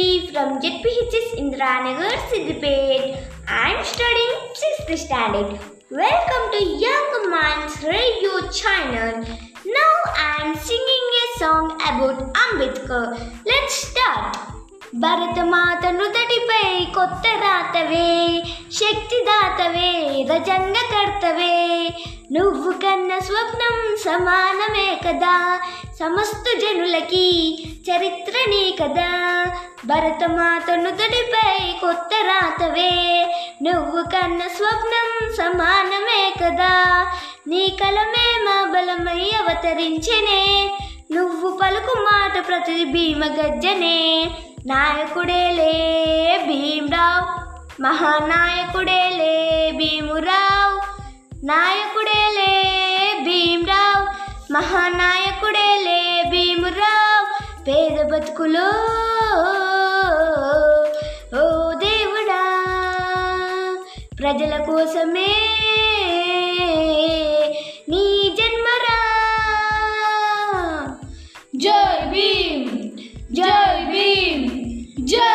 Devi from ZPHS Indiranagar, Siddipet. I am studying 6th standard. Welcome to Young Minds Radio channel. Now I am singing a song about Ambedkar. Let's start. Bharatmata నుదటిపై కొత్త రాతవే శక్తిదాతవే రజంగ కర్తవే నువ్వు కన్న స్వప్నం సమానమే కదా సమస్త జనులకి చరిత్ర నీ కదా భరతమాత నుదటిపై కొత్త రాతవే నువ్వు కన్న స్వప్నం సమానమే కదా నీ కలమే మా బలమై అవతరించెనే నువ్వు పలుకు మాట ప్రతి భీమ గజ్జనే నాయకుడేలే భీమరావు మహానాయకుడేలే భీమురావు నాయకుడేలే భీమరావు మహానాయకుడేలే భీమురావు పేద బతుకులో ఓ దేవుడా ప్రజల కోసమే నీ జన్మరా జై భీమ్ జై భీమ్ జై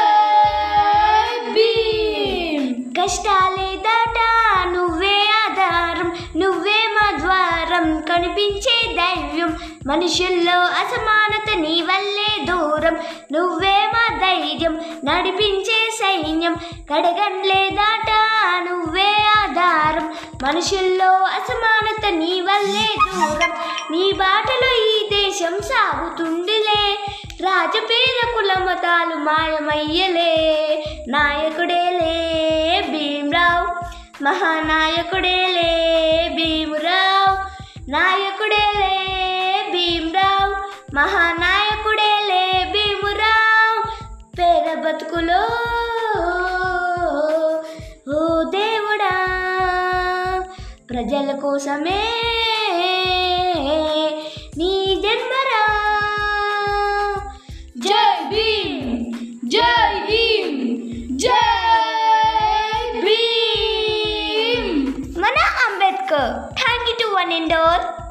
భీమ్ కష్టాలే దాట నువ్వే ఆధారం నువ్వే మా ద్వారం కనిపించే దైవ్యం మనుషుల్లో అసమానత నీ వల్లే దూరం నువ్వే మా ధైర్యం నడిపించే సైన్యం కడగండ్లే దాట నువ్వే ఆధారం మనుషుల్లో అసమానత నీ వల్లే దూరం నీ బాటలో ఈ దేశం సాగుతుండిలే రాజపేద కుల మతాలు మాయమయ్యలే నాయకుడేలే భీమరావు మహానాయకుడేలే భీమురావు నాయకుడేలే భీమరావు మహానాయకుడేలే భీమురావు పేద బతుకులో ఓ దేవుడా ప్రజల కోసమే నీ జన్మరా జై భీమ్ జై భీమ్ జై భీమ్ మన Ambedkar thank you to one and all